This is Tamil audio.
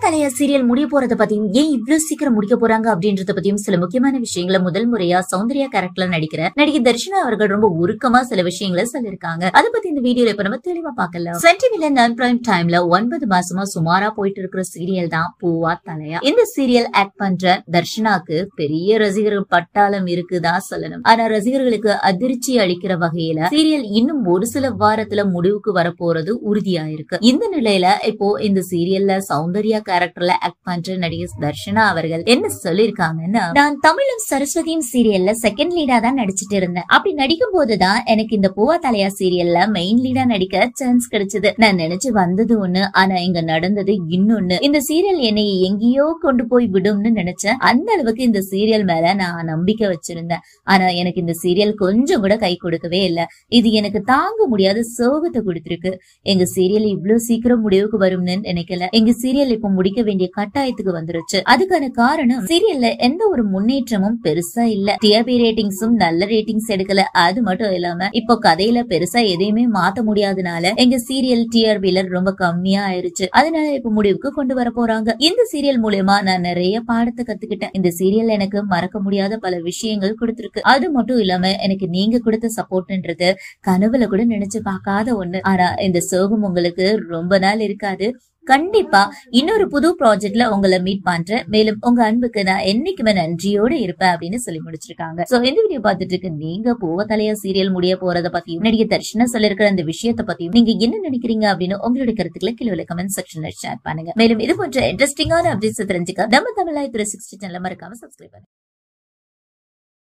தலையா சீரியல் முடிய போறத பத்தியும் ஏன் இவ்ளோ சீக்கிரம் முடிக்க போறாங்க அப்படின்றத பத்தியும் சில முக்கியமான விஷயங்களை முதல் முறையா சௌந்தர்யா கேரக்டர்ல நடிக்கிற நடிகை தர்ஷனா அவர்கள் ரொம்ப உருக்கமா சில விஷயங்களை சொல்லிருக்காங்க அதை பத்தி இந்த வீடியோல இப்ப நம்ம தெளிவா பார்க்கலாம் சன் டிவில நான் பிரைம் டைம்ல ஒன்பது மாசமா சுமாரா போயிட்டு இருக்கிற சீரியல் தான் பூவா தலையா இந்த சீரியல் ஆக்ட் பண்ற தர்ஷனாக்கு பெரிய ரசிகர்கள் பட்டாளம் இருக்குதா சொல்லணும் ஆனா ரசிகர்களுக்கு அதிர்ச்சி அளிக்கிற வகையில சீரியல் இன்னும் ஒரு சில வாரத்துல முடிவுக்கு வரப்போறது உறுதியா இருக்கு இந்த நிலையில இப்போ இந்த சீரியல்ல சௌந்தர்யா கேரக்டர்ல ஆக்ட் பண்ற நடிகை தர்ஷனா அவர்கள் என்ன சொல்லிருக்காங்கன்னா நான் தமிழும் சரஸ்வதியும் சீரியல்ல செகண்ட் லீடா தான் நடிச்சிட்டு இருந்தேன் அப்படி நடிக்கும் போதுதான் எனக்கு இந்த பூவா தலையா சீரியல்ல மெயின் லீடா நடிக்க சான்ஸ் கிடைச்சது நான் நினைச்சு வந்தது ஒண்ணு ஆனா இங்க நடந்தது இன்னொன்னு இந்த சீரியல் என்னை எங்கேயோ கொண்டு போய் விடும்னு நினைச்சேன் அந்த அளவுக்கு இந்த சீரியல் மேல நான் நம்பிக்கை வச்சிருந்தேன் ஆனா எனக்கு இந்த சீரியல் கொஞ்சம் கூட கை கொடுக்கவே இல்ல இது எனக்கு தாங்க முடியாத சோகத்தை கொடுத்திருக்கு எங்க சீரியல் இவ்ளோ சீக்கிரம் முடிவுக்கு வரும்னு நினைக்கல எங்க சீரியல் இப்ப முடிக்க வேண்டிய கட்டாயத்துக்கு வந்துருச்சு அதுக்கான காரணம் சீரியல்ல எந்த ஒரு முன்னேற்றமும் பெருசா இல்ல டிஆர்பி ரேட்டிங்ஸும் நல்ல ரேட்டிங்ஸ் எடுக்கல அது மட்டும் இல்லாம இப்போ கதையில பெருசா எதையுமே மாத்த முடியாதனால எங்க சீரியல் டிஆர்பில ரொம்ப கம்மியா ஆயிருச்சு அதனால இப்ப முடிவுக்கு கொண்டு வர போறாங்க இந்த சீரியல் மூலயமா நான் நிறைய பாடத்தை கத்துக்கிட்டேன் இந்த சீரியல் எனக்கு மறக்க முடியாத பல விஷயங்கள் கொடுத்திருக்கு அது மட்டும் இல்லாம எனக்கு நீங்க கொடுத்த சப்போர்ட்ன்றது கனவுல கூட நினைச்சு பார்க்காத ஒண்ணு ஆனா இந்த சோகம் உங்களுக்கு ரொம்ப நாள் இருக்காது கண்டிப்பா இன்னொரு புது ப்ராஜெக்ட்ல உங்களை மீட் பண்றேன் மேலும் உங்க அன்புக்கு நான் என்னைக்குமே நன்றியோட இருப்பேன் அப்படின்னு சொல்லி முடிச்சிருக்காங்க சோ இந்த வீடியோ பார்த்துட்டு இருக்க நீங்க பூவ தலையா சீரியல் முடிய போறத பத்தியும் நடிகை தர்ஷனா சொல்லிருக்கிற அந்த விஷயத்த பத்தியும் நீங்க என்ன நினைக்கிறீங்க அப்படின்னு உங்களுடைய கருத்துக்களை கீழே கமெண்ட் செக்ஷன்ல ஷேர் பண்ணுங்க மேலும் இது போன்ற இன்ட்ரெஸ்டிங்கான அப்டேட்ஸ் தெரிஞ்சுக்க நம்ம தமிழாய் த்ரீ சிக்ஸ்டி சேனல் மறக்காம சப்ஸ்கிரைப் பண்ணுங்க